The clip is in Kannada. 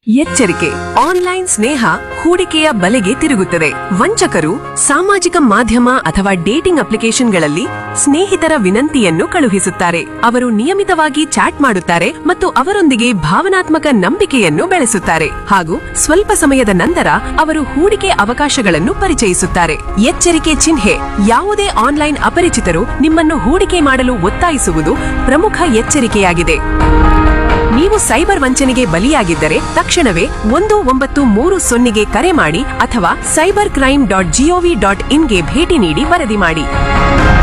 ಎಚ್ಚರಿಕೆ ಆನ್ಲೈನ್ ಸ್ನೇಹ ಹೂಡಿಕೆಯ ಬಲೆಗೆ ತಿರುಗುತ್ತದೆ ವಂಚಕರು ಸಾಮಾಜಿಕ ಮಾಧ್ಯಮ ಅಥವಾ ಡೇಟಿಂಗ್ ಅಪ್ಲಿಕೇಶನ್ಗಳಲ್ಲಿ ಸ್ನೇಹಿತರ ವಿನಂತಿಯನ್ನು ಕಳುಹಿಸುತ್ತಾರೆ ಅವರು ನಿಯಮಿತವಾಗಿ ಚಾಟ್ ಮಾಡುತ್ತಾರೆ ಮತ್ತು ಅವರೊಂದಿಗೆ ಭಾವನಾತ್ಮಕ ನಂಬಿಕೆಯನ್ನು ಬೆಳೆಸುತ್ತಾರೆ ಹಾಗೂ ಸ್ವಲ್ಪ ಸಮಯದ ನಂತರ ಅವರು ಹೂಡಿಕೆ ಅವಕಾಶಗಳನ್ನು ಪರಿಚಯಿಸುತ್ತಾರೆ ಎಚ್ಚರಿಕೆ ಚಿಹ್ನೆ ಯಾವುದೇ ಆನ್ಲೈನ್ ಅಪರಿಚಿತರು ನಿಮ್ಮನ್ನು ಹೂಡಿಕೆ ಮಾಡಲು ಒತ್ತಾಯಿಸುವುದು ಪ್ರಮುಖ ಎಚ್ಚರಿಕೆಯಾಗಿದೆ ನೀವು ಸೈಬರ್ ವಂಚನೆಗೆ ಬಲಿಯಾಗಿದ್ದರೆ ತಕ್ಷಣವೇ ಒಂದು ಒಂಬತ್ತು ಮೂರು ಸೊನ್ನೆಗೆ ಕರೆ ಮಾಡಿ ಅಥವಾ cyber crime dot gov dot ಇನ್ಗೆ ಭೇಟಿ ನೀಡಿ ವರದಿ ಮಾಡಿ